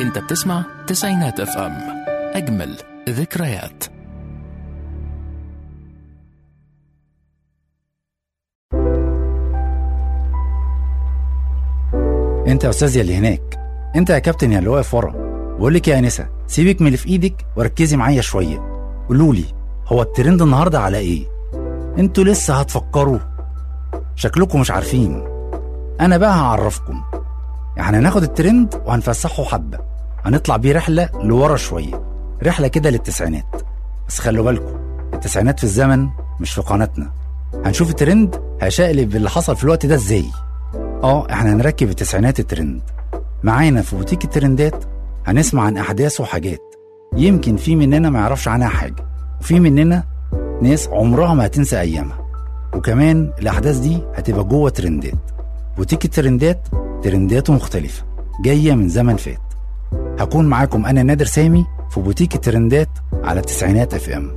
انت بتسمع تسعينات اف ام اجمل ذكريات انت يا استاذ يا اللي هناك انت يا كابتن يا اللي واقف ورا بقول لك يا انسه سيبك من اللي في ايدك وركزي معايا شويه قولوا لي هو الترند النهارده على ايه انتوا لسه هتفكروا شكلكم مش عارفين انا بقى هعرفكم يعني هناخد الترند وهنفسحه حبه هنطلع بيه رحله لورا شويه رحله كده للتسعينات بس خلوا بالكم التسعينات في الزمن مش في قناتنا هنشوف الترند هشقلب اللي حصل في الوقت ده ازاي اه احنا هنركب التسعينات الترند معانا في بوتيك الترندات هنسمع عن احداث وحاجات يمكن في مننا ما يعرفش عنها حاجه وفي مننا ناس عمرها ما هتنسى ايامها وكمان الاحداث دي هتبقى جوه ترندات بوتيك الترندات ترنداته مختلفه جايه من زمن فات هكون معاكم انا نادر سامي في بوتيك الترندات على التسعينات اف ام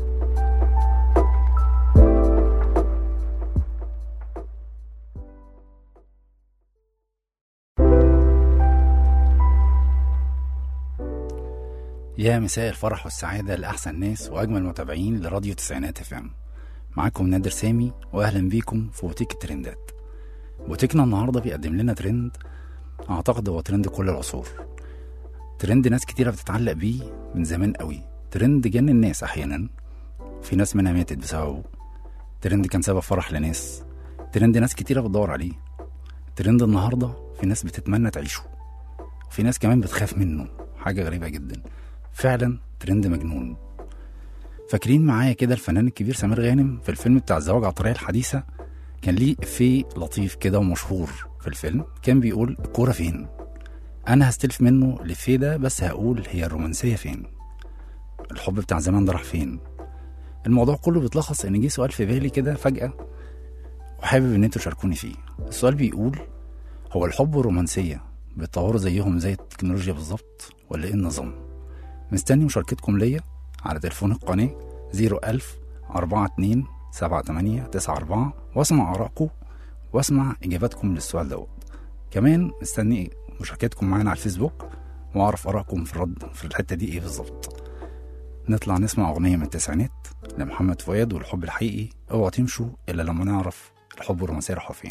يا مساء الفرح والسعادة لأحسن ناس وأجمل متابعين لراديو تسعينات اف ام معاكم نادر سامي وأهلا بيكم في بوتيك الترندات بوتيكنا النهاردة بيقدم لنا ترند أعتقد هو ترند كل العصور ترند ناس كتيرة بتتعلق بيه من زمان قوي ترند جن الناس أحيانا في ناس منها ماتت بسببه ترند كان سبب فرح لناس ترند ناس كتيرة بتدور عليه ترند النهاردة في ناس بتتمنى تعيشه وفي ناس كمان بتخاف منه حاجة غريبة جدا فعلا ترند مجنون فاكرين معايا كده الفنان الكبير سمير غانم في الفيلم بتاع الزواج على الطريقة الحديثة كان ليه إفيه لطيف كده ومشهور في الفيلم كان بيقول الكورة فين أنا هستلف منه الإفيه ده بس هقول هي الرومانسية فين الحب بتاع زمان ده راح فين الموضوع كله بيتلخص إن جه سؤال في بالي كده فجأة وحابب إن انتوا تشاركوني فيه السؤال بيقول هو الحب والرومانسية بيتطوروا زيهم زي التكنولوجيا بالظبط ولا إيه النظام؟ مستني مشاركتكم ليا على تليفون القناة 01000 42 78 94 واسمع آرائكم واسمع إجاباتكم للسؤال دوت كمان مستني مشاركتكم معانا على الفيسبوك وأعرف آرائكم في الرد في الحتة دي إيه بالظبط نطلع نسمع أغنية من التسعينات لمحمد فؤاد والحب الحقيقي اوعوا تمشوا إلا لما نعرف الحب والرومانسية راحوا فين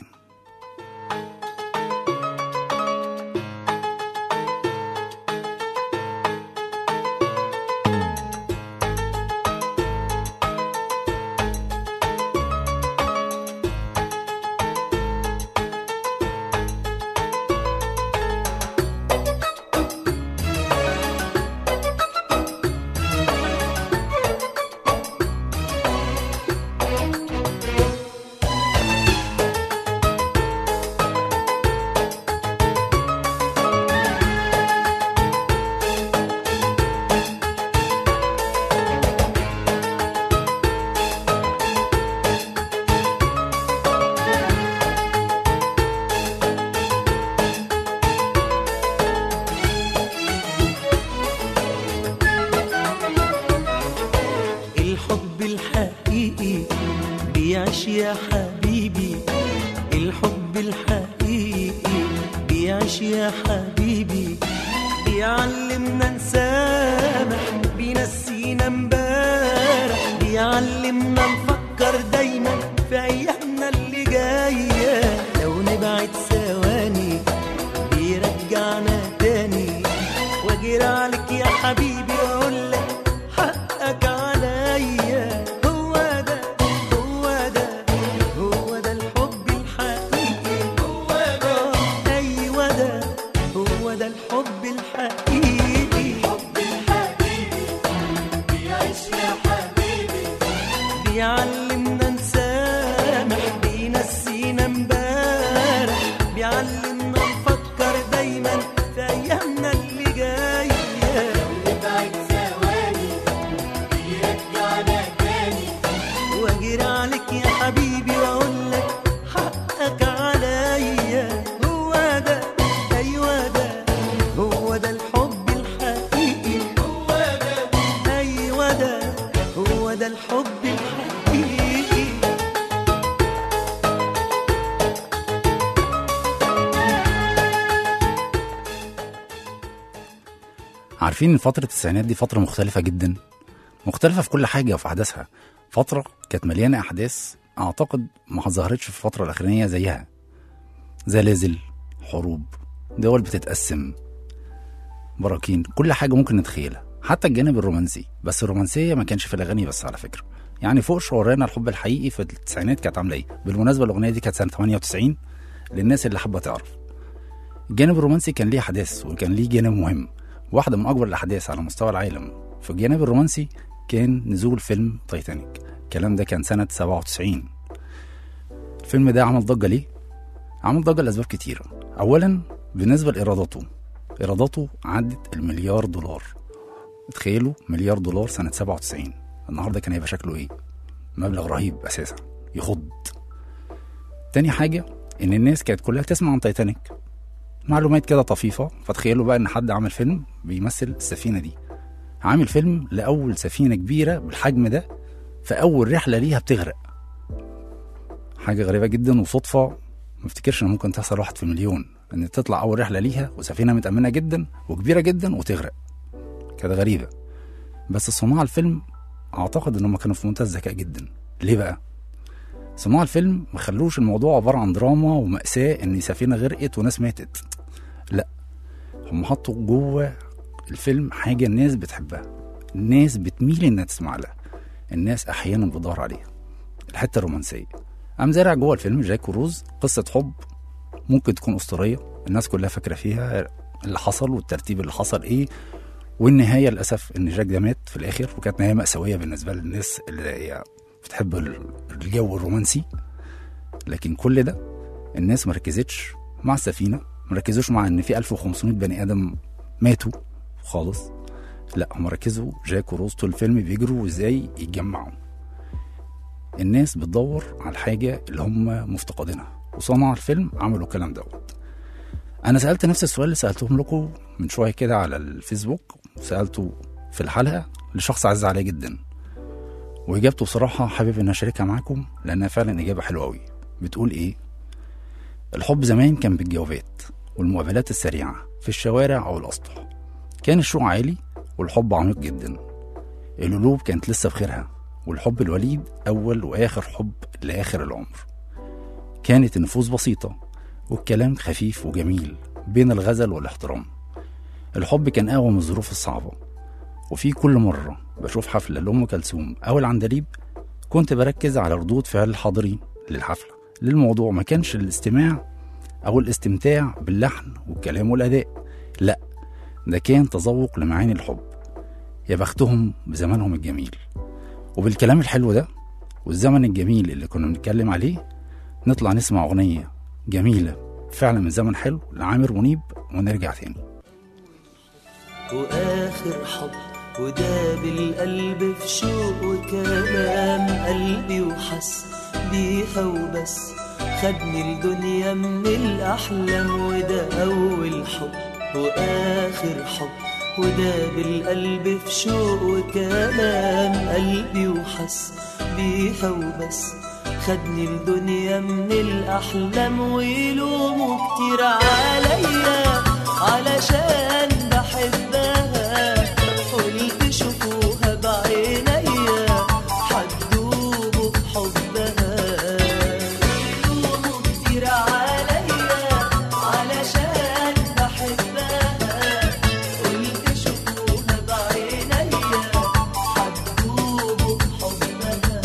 الحب الحقيقي بيعيش يا حبيبي الحب الحقيقي بيعيش يا حبيبي بيعلمنا نسامح بينسينا امبارح بيعلمنا نفكر دايما في ايامنا اللي جايه لو نبعد ثواني بيرجعنا تاني واجري عليك يا حبيبي واقول لك حقك عليا هو ده هو ده هو ده الحب الحقيقي هو ده ايوه ده هو ده الحب الحقيقي الحب الحقيقي بيعيش يا حبيبي بيعلمنا نسامح بينسينا امبارح بيعلمنا نفكر دايما في ايامنا اللي جايه نبعد ثواني بيرجعنا تاني واجري عليك يا حبيبي واقول لك حقك عليا هو ده ايوه ده هو ده الحب الحقيقي هو ده ايوه ده هو ده الحب الحقيقي عارفين ان فتره التسعينات دي فتره مختلفه جدا مختلفه في كل حاجه وفي احداثها فتره كانت مليانه احداث اعتقد ما ظهرتش في الفتره الاخرانيه زيها زلازل حروب دول بتتقسم براكين كل حاجه ممكن نتخيلها حتى الجانب الرومانسي بس الرومانسيه ما كانش في الاغاني بس على فكره يعني فوق شعورنا الحب الحقيقي في التسعينات كانت عامله ايه بالمناسبه الاغنيه دي كانت سنه 98 للناس اللي حابه تعرف الجانب الرومانسي كان ليه احداث وكان ليه جانب مهم واحده من اكبر الاحداث على مستوى العالم في الجانب الرومانسي كان نزول فيلم تايتانيك الكلام ده كان سنه 97 الفيلم ده عمل ضجه ليه عمل ضجه لاسباب كتيره اولا بالنسبه لايراداته ايراداته عدت المليار دولار تخيلوا مليار دولار سنه 97 النهارده كان هيبقى شكله ايه مبلغ رهيب اساسا يخض تاني حاجه ان الناس كانت كلها تسمع عن تايتانيك معلومات كده طفيفه فتخيلوا بقى ان حد عمل فيلم بيمثل السفينه دي عامل فيلم لاول سفينه كبيره بالحجم ده في اول رحله ليها بتغرق حاجه غريبه جدا وصدفه ما افتكرش ان ممكن تحصل واحد في مليون ان تطلع اول رحله ليها وسفينه متامنه جدا وكبيره جدا وتغرق كانت غريبه بس صناع الفيلم اعتقد ان هم كانوا في منتهى الذكاء جدا ليه بقى صناع الفيلم ما خلوش الموضوع عباره عن دراما وماساه ان سفينه غرقت وناس ماتت لا هم حطوا جوه الفيلم حاجه الناس بتحبها الناس بتميل انها تسمع لها الناس احيانا بتدور عليها الحته الرومانسيه قام زارع جوه الفيلم جاك وروز قصه حب ممكن تكون اسطوريه الناس كلها فاكره فيها اللي حصل والترتيب اللي حصل ايه والنهايه للاسف ان جاك ده مات في الاخر وكانت نهايه ماساويه بالنسبه للناس اللي هي بتحب الجو الرومانسي لكن كل ده الناس ما ركزتش مع السفينه ما ركزوش مع ان في 1500 بني ادم ماتوا خالص لا هم ركزوا جاك وروز طول الفيلم بيجروا وازاي يتجمعوا الناس بتدور على الحاجه اللي هم مفتقدينها وصنع الفيلم عملوا الكلام دوت انا سالت نفس السؤال اللي سالتهم لكم من شويه كده على الفيسبوك وسالته في الحلقه لشخص عز عليا جدا واجابته بصراحه حابب ان اشاركها معاكم لانها فعلا اجابه حلوه قوي بتقول ايه الحب زمان كان بالجوابات والمقابلات السريعه في الشوارع او الاسطح كان الشوق عالي والحب عميق جدا القلوب كانت لسه بخيرها والحب الوليد اول واخر حب لاخر العمر كانت النفوس بسيطه والكلام خفيف وجميل بين الغزل والاحترام الحب كان اقوى من الظروف الصعبه وفي كل مرة بشوف حفلة لأم كلثوم أو العندليب كنت بركز على ردود فعل الحاضرين للحفلة للموضوع ما كانش الاستماع أو الاستمتاع باللحن والكلام والأداء لا ده كان تذوق لمعاني الحب يا بختهم بزمانهم الجميل وبالكلام الحلو ده والزمن الجميل اللي كنا بنتكلم عليه نطلع نسمع أغنية جميلة فعلا من زمن حلو لعامر منيب ونرجع تاني واخر حب وداب القلب في شوق وكلام قلبي وحس بيها وبس خدني الدنيا من الاحلام وده اول حب واخر حب وداب القلب في شوق وكلام قلبي وحس بيها وبس خدني الدنيا من الاحلام ويلوموا كتير عليا علشان بحبها قلت شوفوها بعينيا حدوبوا بحبها يلوموا كتير عليا علشان بحبها قلت شوفوها بعينيا حدوبوا بحبها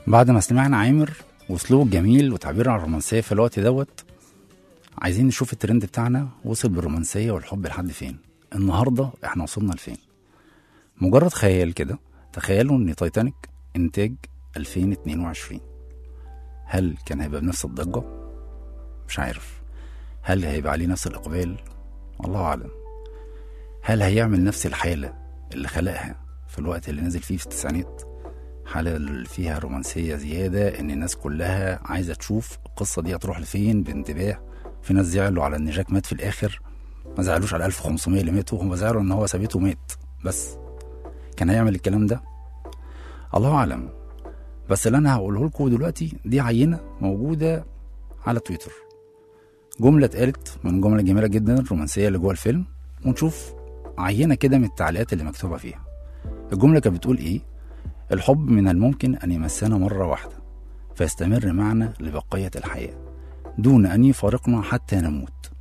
بعد ما سمعنا عامر واسلوبه الجميل وتعبيره عن الرومانسيه في الوقت دوت عايزين نشوف الترند بتاعنا وصل بالرومانسيه والحب لحد فين النهارده احنا وصلنا لفين مجرد خيال كده تخيلوا ان تايتانيك انتاج 2022 هل كان هيبقى بنفس الضجه مش عارف هل هيبقى عليه نفس الاقبال الله اعلم هل هيعمل نفس الحاله اللي خلقها في الوقت اللي نزل فيه في التسعينات حالة اللي فيها رومانسية زيادة إن الناس كلها عايزة تشوف القصة دي هتروح لفين بانتباه في ناس زعلوا على إن جاك مات في الآخر ما زعلوش على 1500 اللي ماتوا هم زعلوا إن هو سابته ومات بس كان هيعمل الكلام ده الله أعلم بس اللي أنا هقوله لكم دلوقتي دي عينة موجودة على تويتر جملة اتقالت من الجمل الجميلة جدا الرومانسية اللي جوه الفيلم ونشوف عينة كده من التعليقات اللي مكتوبة فيها الجملة كانت بتقول إيه الحب من الممكن أن يمسنا مرة واحدة فيستمر معنا لبقية الحياة دون أن يفارقنا حتى نموت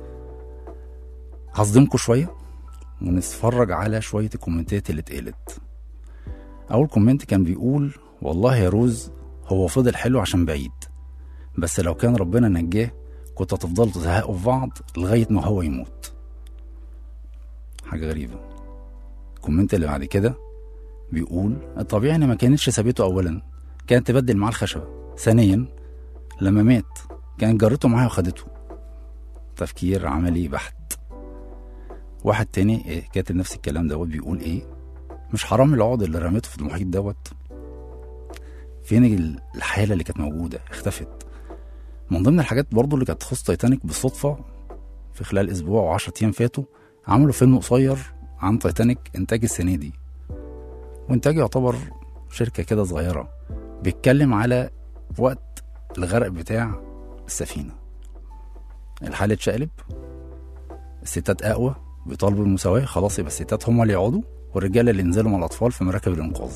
هصدمكم شوية ونتفرج على شوية الكومنتات اللي اتقالت أول كومنت كان بيقول والله يا روز هو فضل حلو عشان بعيد بس لو كان ربنا نجاه كنت هتفضلوا تزهقوا في بعض لغاية ما هو يموت حاجة غريبة الكومنت اللي بعد كده بيقول الطبيعي ان ما كانتش سابته اولا كانت تبدل معاه الخشبه ثانيا لما مات كانت جرته معاه وخدته تفكير عملي بحت واحد تاني إيه، كاتب نفس الكلام دوت بيقول ايه مش حرام العقد اللي رميته في المحيط دوت فين ال- الحاله اللي كانت موجوده اختفت من ضمن الحاجات برضو اللي كانت تخص تايتانيك بالصدفه في خلال اسبوع و10 ايام فاتوا عملوا فيلم قصير عن تايتانيك انتاج السنه دي وانتاج يعتبر شركة كده صغيرة بيتكلم على وقت الغرق بتاع السفينة الحال اتشقلب الستات أقوى بيطالبوا المساواة خلاص يبقى الستات هم اللي يقعدوا والرجالة اللي ينزلوا مع الأطفال في مراكب الإنقاذ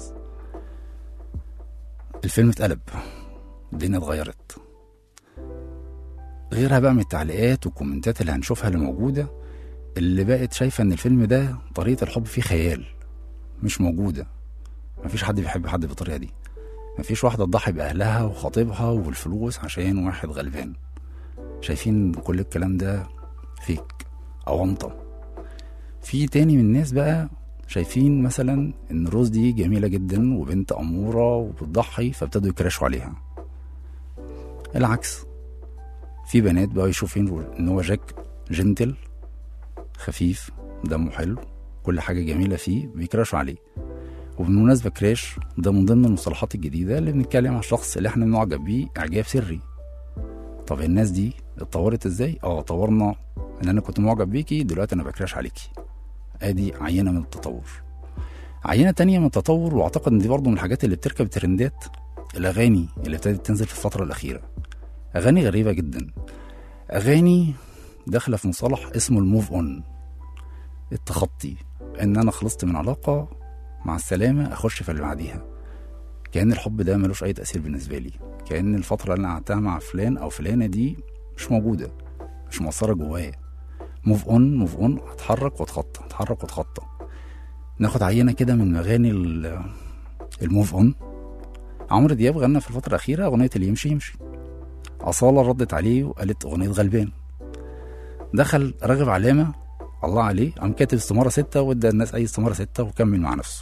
الفيلم اتقلب الدنيا اتغيرت غيرها بقى من التعليقات والكومنتات اللي هنشوفها اللي موجودة اللي بقت شايفة إن الفيلم ده طريقة الحب فيه خيال مش موجودة مفيش حد بيحب حد بالطريقة دي مفيش واحدة تضحي بأهلها وخطيبها والفلوس عشان واحد غلبان شايفين كل الكلام ده فيك أونطة في تاني من الناس بقى شايفين مثلا ان روز دي جميلة جدا وبنت أمورة وبتضحي فابتدوا يكرشوا عليها العكس في بنات بقى يشوفين ان هو جاك جنتل خفيف دمه حلو كل حاجة جميلة فيه بيكراشوا عليه وبالمناسبة كراش ده من ضمن المصطلحات الجديدة اللي بنتكلم على الشخص اللي احنا بنعجب بيه إعجاب سري طب الناس دي اتطورت ازاي؟ اه طورنا ان انا كنت معجب بيكي دلوقتي انا بكراش عليكي ادي عينة من التطور عينة تانية من التطور واعتقد ان دي برضه من الحاجات اللي بتركب ترندات الاغاني اللي ابتدت تنزل في الفترة الاخيرة اغاني غريبة جدا اغاني داخلة في مصطلح اسمه الموف اون التخطي ان انا خلصت من علاقة مع السلامة اخش في اللي بعديها كأن الحب ده ملوش اي تأثير بالنسبة لي كأن الفترة اللي انا قعدتها مع فلان او فلانة دي مش موجودة مش مؤثرة جوايا موف اون موف اون هتحرك واتخطى هتحرك واتخطى ناخد عينة كده من مغاني ال- الموف اون عمرو دياب غنى في الفترة الأخيرة أغنية اللي يمشي يمشي أصالة ردت عليه وقالت أغنية غلبان دخل راغب علامة الله عليه قام كاتب استمارة ستة وادى الناس أي استمارة ستة وكمل مع نفسه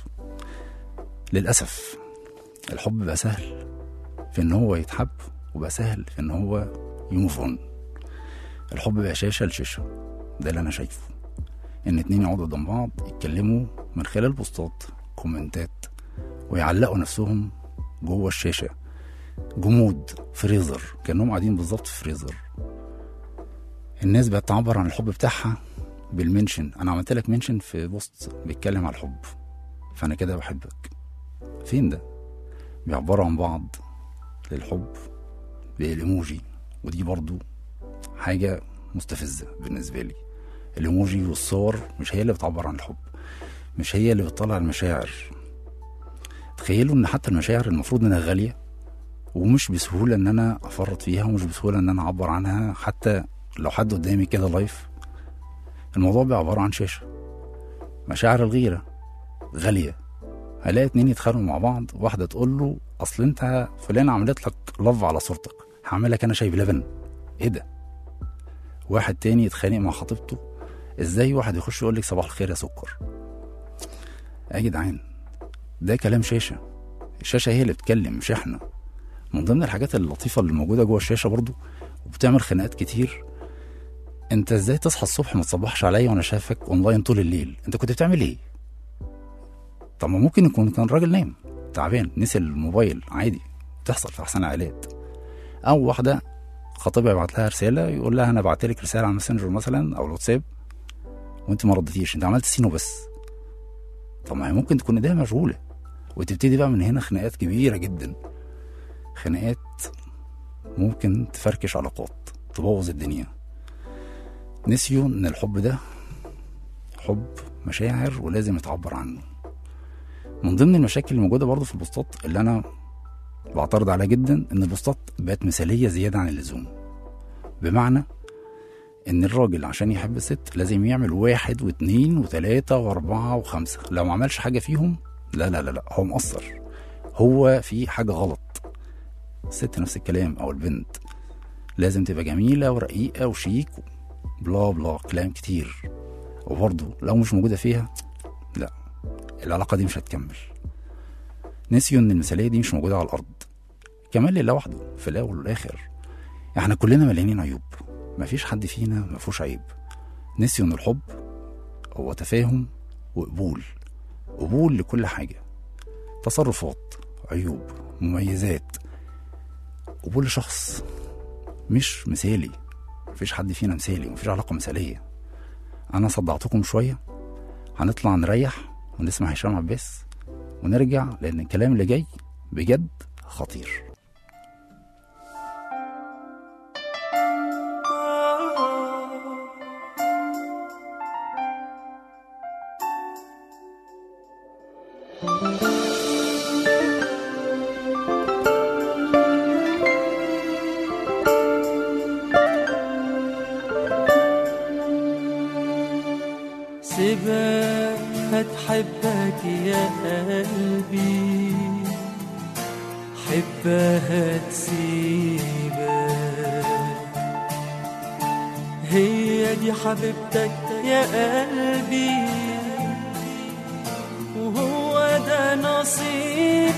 للأسف الحب بقى سهل في إن هو يتحب وبقى سهل في إن هو يموف اون الحب بقى شاشة لشاشة ده اللي أنا شايفه إن اتنين يقعدوا قدام بعض يتكلموا من خلال بوستات كومنتات ويعلقوا نفسهم جوه الشاشة جمود فريزر كأنهم قاعدين بالظبط في فريزر الناس بقت تعبر عن الحب بتاعها بالمنشن انا عملت لك منشن في بوست بيتكلم على الحب فانا كده بحبك فين ده بيعبروا عن بعض للحب بالايموجي ودي برضو حاجة مستفزة بالنسبة لي الايموجي والصور مش هي اللي بتعبر عن الحب مش هي اللي بتطلع المشاعر تخيلوا ان حتى المشاعر المفروض انها غالية ومش بسهولة ان انا افرط فيها ومش بسهولة ان انا اعبر عنها حتى لو حد قدامي كده لايف الموضوع بقى عبارة عن شاشة مشاعر الغيرة غالية هلاقي اتنين يتخانقوا مع بعض واحدة تقول له أصل أنت فلان عملت لك لف على صورتك هعمل لك أنا شاي بلبن إيه ده؟ واحد تاني يتخانق مع خطيبته إزاي واحد يخش يقول لك صباح الخير يا سكر يا جدعان ده كلام شاشة الشاشة هي اللي بتتكلم مش احنا من ضمن الحاجات اللطيفة اللي موجودة جوه الشاشة برضو وبتعمل خناقات كتير انت ازاي تصحى الصبح ما تصبحش عليا وانا شايفك اونلاين طول الليل انت كنت بتعمل ايه طب ما ممكن يكون كان راجل نايم تعبان نسي الموبايل عادي بتحصل في احسن عائلات او واحده خطيبها يبعت لها رساله يقول لها انا بعت لك رساله على الماسنجر مثلا او الواتساب وانت ما ردتيش انت عملت سينو بس طب ما هي ممكن تكون ايديها مشغوله وتبتدي بقى من هنا خناقات كبيره جدا خناقات ممكن تفركش علاقات تبوظ الدنيا نسيوا ان الحب ده حب مشاعر ولازم يتعبر عنه من ضمن المشاكل اللي موجوده برضه في البوستات اللي انا بعترض عليها جدا ان البوستات بقت مثاليه زياده عن اللزوم بمعنى ان الراجل عشان يحب الست لازم يعمل واحد واثنين وثلاثة واربعة وخمسة لو ما عملش حاجة فيهم لا لا لا لا هو مقصر هو في حاجة غلط الست نفس الكلام او البنت لازم تبقى جميلة ورقيقة وشيك بلا بلا كلام كتير وبرضه لو مش موجودة فيها لا العلاقة دي مش هتكمل نسيوا ان المثالية دي مش موجودة على الأرض كمال لله وحده في الأول والآخر احنا كلنا مليانين عيوب مفيش حد فينا مفهوش عيب نسيوا ان الحب هو تفاهم وقبول قبول لكل حاجة تصرفات عيوب مميزات قبول لشخص مش مثالي مفيش حد فينا مثالي مفيش علاقة مثالية أنا صدعتكم شوية هنطلع نريح ونسمع هشام عباس ونرجع لأن الكلام اللي جاي بجد خطير سيبك هتحبك يا قلبي حبها تسيبك هي دي حبيبتك يا قلبي وهو ده نصيبك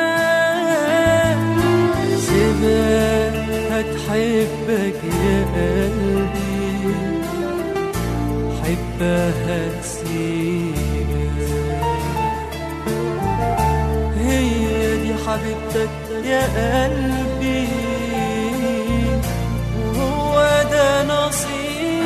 سيبك هتحبك يا قلبي حبها تسيبك هي دي حبيبتك يا قلبي وهو ده نصيبك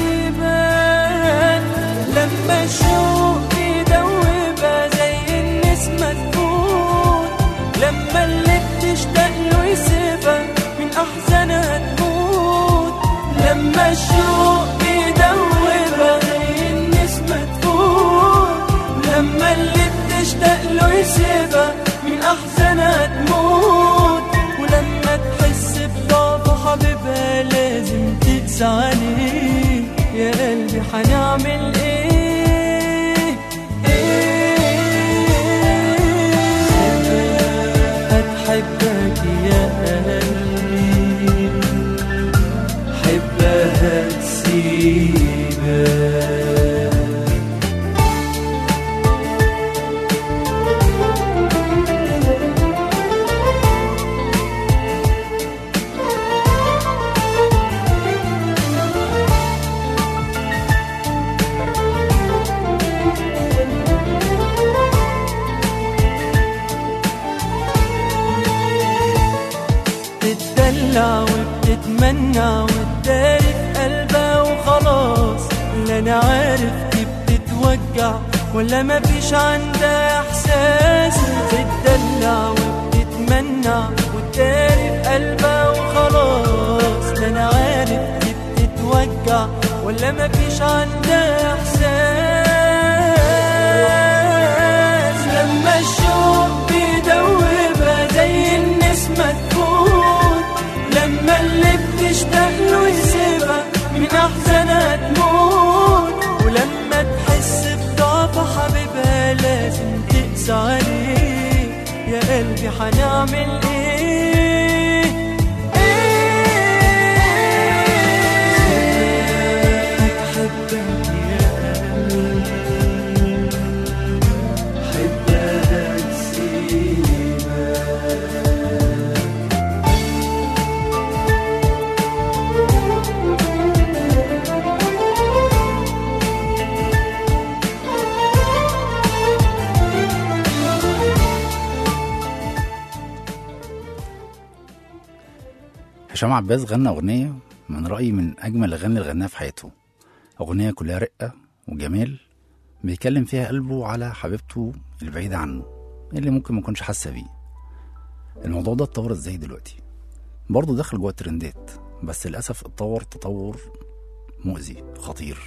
لما الشوق يدوبها زي النسمة تموت لما اللي بتشتاق له يسيبها من أحزانها تموت لما الشوق يدوبها زي النسمة تفوت لما اللي بتشتاق له يسيبها من أحزانها تموت ولما تحس بضعف حبيبها لازم تقسى عليه يا قلبي هنعمل ايه ايه هتحبك يا قلبي حبها تسيبك تتدلع وبتتمنى وتداري في قلبها وخلاص لا انا عارف دي بتتوجع ولا مفيش عندها احساس تتدلع وبتتمنى وتداري في قلبها وخلاص لا انا عارف دي بتتوجع ولا مفيش عندها احساس لما الشوق بيدوبها زي النسمة تفوت لما اللي بتشتاق له يسيبها من أحزانها تموت ولما تحس بضعف حبيبها لازم تقسى عليه قلبي حنعمل ايه ايه حبك يا قلبي حبك سيبك هشام عباس غنى أغنية من رأيي من أجمل الأغاني اللي غناها في حياته أغنية كلها رقة وجمال بيتكلم فيها قلبه على حبيبته البعيدة عنه اللي ممكن ما يكونش حاسة بيه الموضوع ده اتطور ازاي دلوقتي برضه دخل جوه الترندات بس للأسف اتطور تطور مؤذي خطير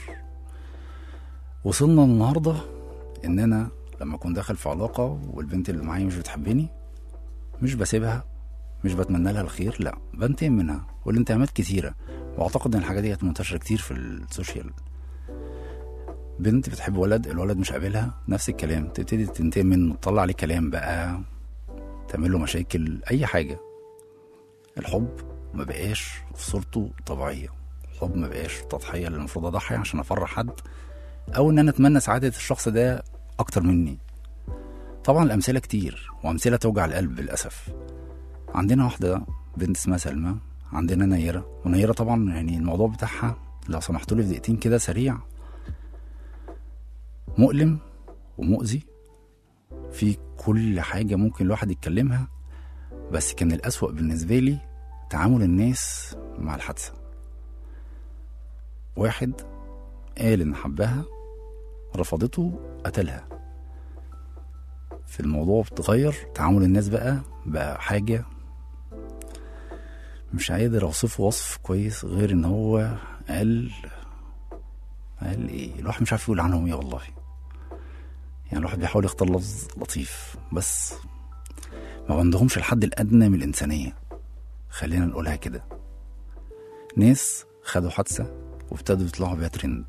وصلنا النهاردة إن أنا لما أكون داخل في علاقة والبنت اللي معايا مش بتحبني مش بسيبها مش بتمنى لها الخير لا بنتقم منها والانتقامات كتيرة واعتقد ان الحاجة دي منتشرة كتير في السوشيال بنت بتحب ولد الولد مش قابلها نفس الكلام تبتدي تنتقم منه تطلع عليه كلام بقى تعمل له مشاكل اي حاجة الحب ما بقاش في صورته طبيعية الحب ما بقاش تضحية اللي المفروض اضحي عشان افرح حد او ان انا اتمنى سعادة الشخص ده اكتر مني طبعا الامثلة كتير وامثلة توجع القلب للاسف عندنا واحدة بنت اسمها سلمى عندنا نيرة ونيرة طبعا يعني الموضوع بتاعها لو سمحتوا لي في دقيقتين كده سريع مؤلم ومؤذي في كل حاجة ممكن الواحد يتكلمها بس كان الأسوأ بالنسبة لي تعامل الناس مع الحادثة واحد قال إن حبها رفضته قتلها في الموضوع بتغير تعامل الناس بقى بقى حاجة مش قادر اوصفه وصف كويس غير ان هو قال قال ايه الواحد مش عارف يقول عنهم ايه والله يعني الواحد بيحاول يختار لفظ لطيف بس ما عندهمش الحد الادنى من الانسانيه خلينا نقولها كده ناس خدوا حادثه وابتدوا يطلعوا بيها ترند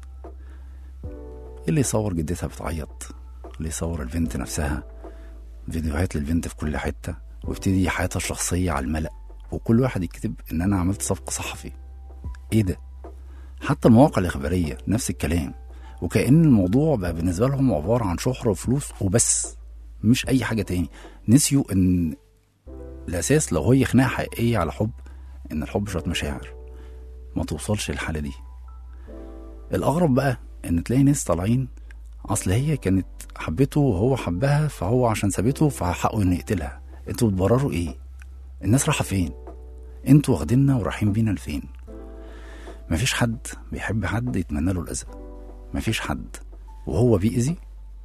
اللي يصور جدتها بتعيط اللي يصور البنت نفسها فيديوهات للبنت في كل حته ويبتدي حياتها الشخصيه على الملأ وكل واحد يكتب ان انا عملت سبق صحفي ايه ده حتى المواقع الاخباريه نفس الكلام وكأن الموضوع بقى بالنسبه لهم عباره عن شهره وفلوس وبس مش اي حاجه تاني نسيوا ان الاساس لو هي خناقه حقيقيه على حب ان الحب شويه مشاعر ما توصلش للحاله دي الاغرب بقى ان تلاقي ناس طالعين اصل هي كانت حبته وهو حبها فهو عشان سابته فحقه انه يقتلها انتوا بتبرروا ايه الناس رايحه فين انتوا واخديننا ورايحين بينا لفين مفيش حد بيحب حد يتمنى له الاذى مفيش حد وهو بيأذي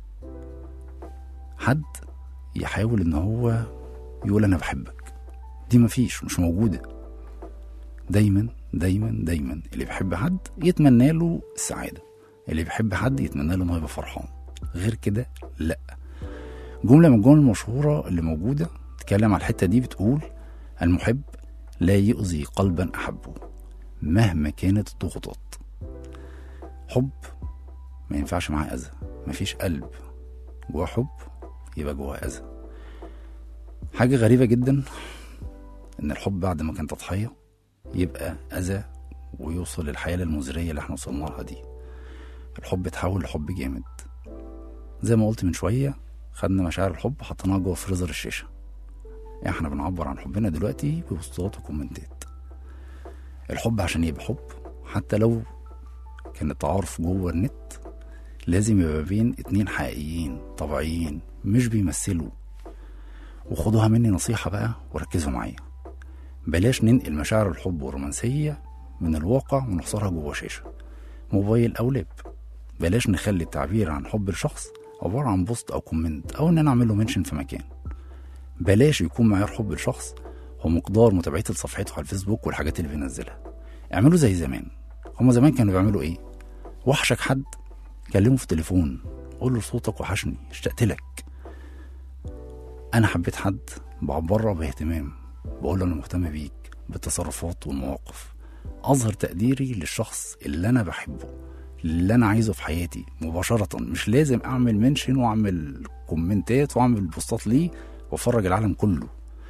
حد يحاول ان هو يقول انا بحبك دي مفيش مش موجوده دايما دايما دايما اللي بيحب حد يتمنى له السعاده اللي بيحب حد يتمنى له انه يبقى فرحان غير كده لا جمله من الجمل المشهوره اللي موجوده تتكلم على الحته دي بتقول المحب لا يؤذي قلبا احبه مهما كانت الضغوطات حب ما ينفعش معاه اذى مفيش قلب جواه حب يبقى جواه اذى حاجه غريبه جدا ان الحب بعد ما كان تضحيه يبقى اذى ويوصل للحياه المزريه اللي احنا وصلنا لها دي الحب اتحول لحب جامد زي ما قلت من شويه خدنا مشاعر الحب حطيناها جوه فريزر الشاشه احنا بنعبر عن حبنا دلوقتي بوستات وكومنتات الحب عشان يبقى حب حتى لو كان التعارف جوه النت لازم يبقى بين اتنين حقيقيين طبيعيين مش بيمثلوا وخدوها مني نصيحة بقى وركزوا معايا بلاش ننقل مشاعر الحب والرومانسية من الواقع ونحصرها جوه شاشة موبايل أو لاب بلاش نخلي التعبير عن حب الشخص عبارة عن بوست أو كومنت أو إن أنا أعمل له منشن في مكان بلاش يكون معيار حب الشخص هو مقدار متابعتي لصفحته على الفيسبوك والحاجات اللي بينزلها اعملوا زي زمان هما زمان كانوا بيعملوا ايه وحشك حد كلمه في تليفون قول له صوتك وحشني اشتقت لك انا حبيت حد بعبره باهتمام بقول له انا مهتم بيك بالتصرفات والمواقف اظهر تقديري للشخص اللي انا بحبه اللي انا عايزه في حياتي مباشره مش لازم اعمل منشن واعمل كومنتات واعمل بوستات ليه وافرج العالم كله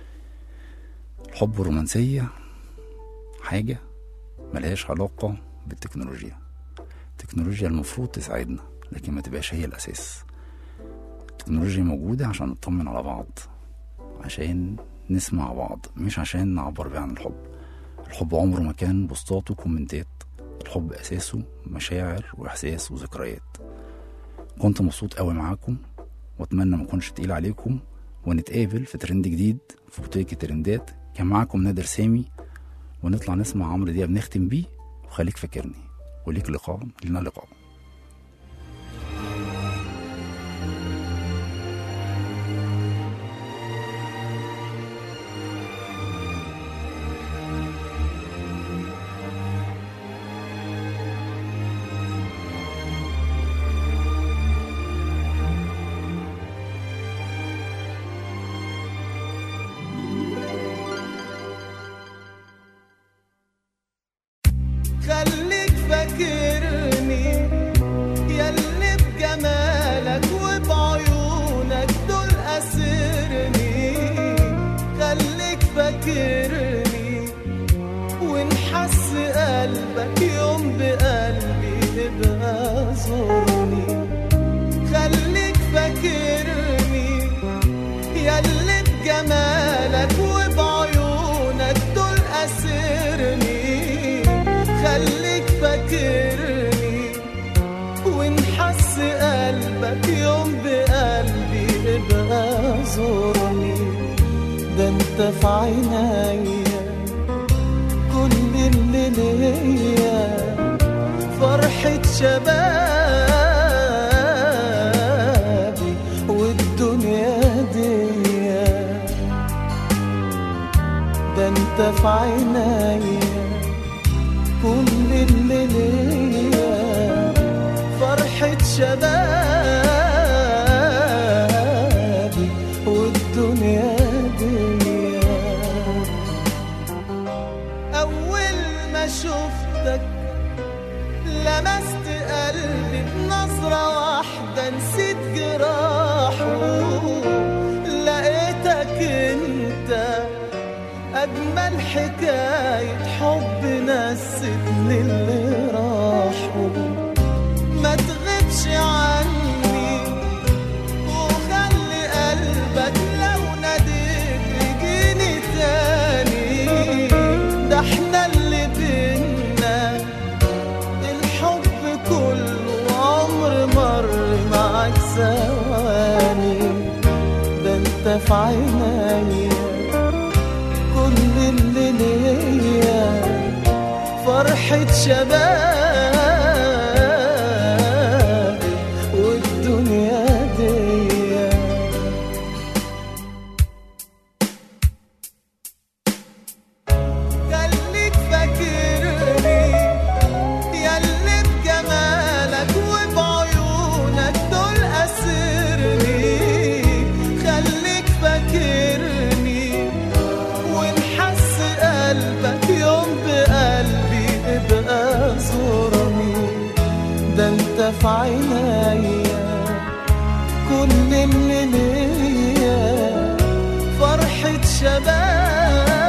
الحب والرومانسية حاجة ملهاش علاقة بالتكنولوجيا التكنولوجيا المفروض تساعدنا لكن ما تبقاش هي الأساس التكنولوجيا موجودة عشان نطمن على بعض عشان نسمع بعض مش عشان نعبر بيه عن الحب الحب عمره ما كان بوستات وكومنتات الحب أساسه مشاعر وإحساس وذكريات كنت مبسوط قوي معاكم واتمنى ما اكونش تقيل عليكم ونتقابل في ترند جديد في بوتيك ترندات كان معاكم نادر سامي ونطلع نسمع عمرو دياب نختم بيه وخليك فاكرني وليك لقاء لنا لقاء خليك فاكرني ياللي بجمالك وبعيونك دول أسرني خليك فاكرني ونحس قلبك يوم بقلبي ابقى زورني خليك فاكرني ياللي بجمالك وبعيونك دول أسرني خليك فاكرني ونحس قلبك يوم بقلبي ابقى زورني ده انت في عينيا كل اللي ليا فرحة شبابي والدنيا دي ده انت في عينيا كل اللي ليا فرحة شبابي والدنيا دي أول ما شفتك لمست قلبي بنظرة واحدة نسيت جراحه لقيتك انت أجمل حكاية حب نستني اللي راحوا ما تغيبش عني وخلي قلبك لو ناديت يجيني تاني ده احنا اللي بينا الحب كله عمر مر معاك ثواني ده انت في عينيا كل اللي ليا فرحة شباب والدنيا دي خليك فاكرني ياللي بجمالك وبعيونك دول أسرني خليك فاكرني ونحس قلبك يوم بقلبي ابقى زورني ده انت في عينيا كل اللي ليا فرحة شباب